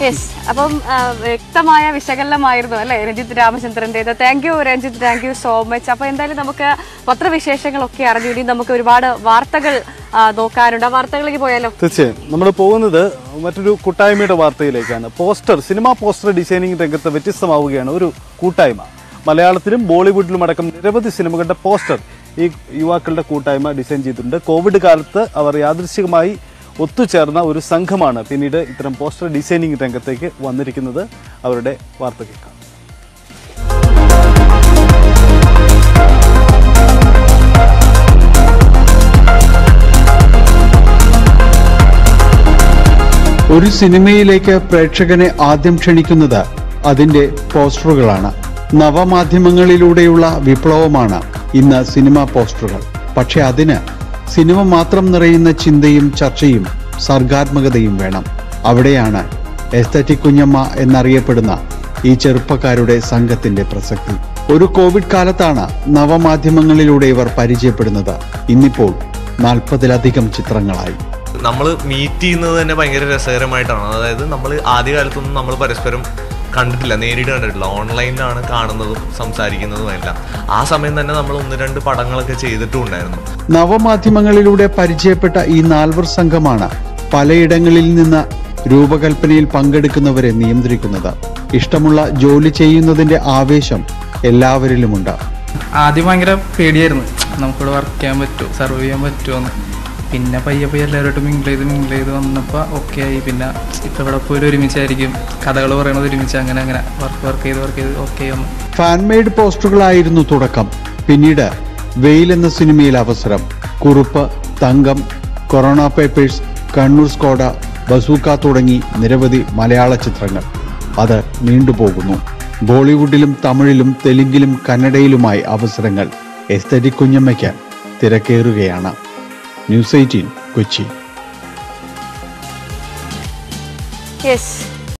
yes അപ്പം ആ, വ്യക്തമായ വിശകലനമായിരുന്നു അല്ലെ രഞ്ജിത്ത് രാമചന്ദ്രൻ്റെത് thank you Ranjith thank you so much അപ്പൊ എന്തായാലും നമുക്ക് പത്രവിശേഷങ്ങളൊക്കെ അറിഞ്ഞു ഇനി നമുക്ക് ഒരുപാട് വാർത്തകൾ ആ, നോക്കാനുണ്ട് ആ വാർത്തകളിലേക്ക് പോയാലോ തീർച്ചയായും നമ്മൾ പോകുന്നത് മറ്റൊരു കൂട്ടായ്മയുടെ വാർത്തയിലേക്കാണ് പോസ്റ്റർ സിനിമാ പോസ്റ്റർ ഡിസൈനിങ് രംഗത്ത് വ്യത്യസ്തമാവുകയാണ് ഒരു കൂട്ടായ്മ മലയാളത്തിലും ബോളിവുഡിലും അടക്കം നിരവധി സിനിമകളുടെ പോസ്റ്റർ ഈ യുവാക്കളുടെ കൂട്ടായ്മ ഡിസൈൻ ചെയ്തിട്ടുണ്ട് കോവിഡ് കാലത്ത് അവർ യാദൃശികമായി ഒത്തുചേർന്ന ഒരു സംഘമാണ് പിന്നീട് ഇത്തരം പോസ്റ്റർ ഡിസൈനിങ് രംഗത്തേക്ക് വന്നിരിക്കുന്നത് അവരുടെ വാർത്ത കേൾക്കാം ഒരു സിനിമയിലേക്ക് പ്രേക്ഷകനെ ആദ്യം ക്ഷണിക്കുന്നത് അതിന്റെ പോസ്റ്ററുകളാണ് നവമാധ്യമങ്ങളിലൂടെയുള്ള വിപ്ലവമാണ് ഇന്ന് സിനിമ പോസ്റ്ററുകൾ പക്ഷെ അതിന് സിനിമ മാത്രം നിറയുന്ന ചിന്തയും ചർച്ചയും സർഗാത്മകതയും വേണം അവിടെയാണ് എസ്തറ്റിക് കുഞ്ഞമ്മ എന്നറിയപ്പെടുന്ന ഈ ചെറുപ്പക്കാരുടെ സംഘത്തിന്റെ പ്രസക്തി ഒരു കോവിഡ് കാലത്താണ് നവമാധ്യമങ്ങളിലൂടെ ഇവർ പരിചയപ്പെടുന്നത് ഇന്നിപ്പോൾ നാൽപ്പതിലധികം ചിത്രങ്ങളായി നമ്മൾ മീറ്റ് ചെയ്യുന്നത് തന്നെ ഭയങ്കര രസകരമായിട്ടാണ് അതായത് നമ്മൾ ആദ്യകാലത്തൊന്നും നമ്മൾ പരസ്പരം കണ്ടിട്ടില്ല നേരിട്ട് കണ്ടിട്ടില്ല ഓൺലൈനിലാണ് കാണുന്നതും സംസാരിക്കുന്നതും എല്ലാം ആ സമയം തന്നെ നമ്മൾ ഒന്ന് രണ്ട് പടങ്ങളൊക്കെ ചെയ്തിട്ടും ഉണ്ടായിരുന്നു നവമാധ്യമങ്ങളിലൂടെ പരിചയപ്പെട്ട ഈ നാൽവർ സംഘമാണ് പലയിടങ്ങളിൽ നിന്ന് രൂപകൽപ്പനയിൽ പങ്കെടുക്കുന്നവരെ നിയന്ത്രിക്കുന്നത് ഇഷ്ടമുള്ള ജോലി ചെയ്യുന്നതിന്റെ ആവേശം എല്ലാവരിലുമുണ്ട് ആദ്യം ഭയങ്കര പേടിയായിരുന്നു നമുക്കിവിടെ വർക്ക് ചെയ്യാൻ പറ്റുമോ സർവ് ചെയ്യാൻ പറ്റുമോ എന്ന് പിന്നെ പയ്യെ പയ്യെ എല്ലാവരോട്ടും മിങ്കിൾ ചെയ്ത് മിങ്കിൾ ചെയ്ത് വന്നപ്പോൾ ഓക്കെ ആയി പിന്നെ ഇപ്പം ഇവിടെ പോയിട്ട് ഒരുമിച്ചായിരിക്കും കഥകൾ പറയണത് ഒരുമിച്ച് അങ്ങനെ അങ്ങനെ വർക്ക് വർക്ക് ചെയ്ത് വർക്ക് ചെയ്ത് ഓക്കെ വന്നു ഫാൻമെയ്ഡ് പോസ്റ്ററുകളായിരുന്നു തുടക്കം പിന്നീട് വെയിൽ എന്ന സിനിമയിൽ അവസരം കുറുപ്പ് തങ്കം കൊറോണ പേപ്പേഴ്സ് കണ്ണൂർ സ്കോഡ ബസൂക്ക തുടങ്ങി നിരവധി മലയാള ചിത്രങ്ങൾ അത് നീണ്ടുപോകുന്നു ബോളിവുഡിലും തമിഴിലും തെലുങ്കിലും കന്നഡയിലുമായി അവസരങ്ങൾ എസ്തറ്റിക് കുഞ്ഞമ്മയ്ക്ക് തിരക്കേറുകയാണ് ന്യൂസ് എയ്റ്റീൻ കൊച്ചി യെസ്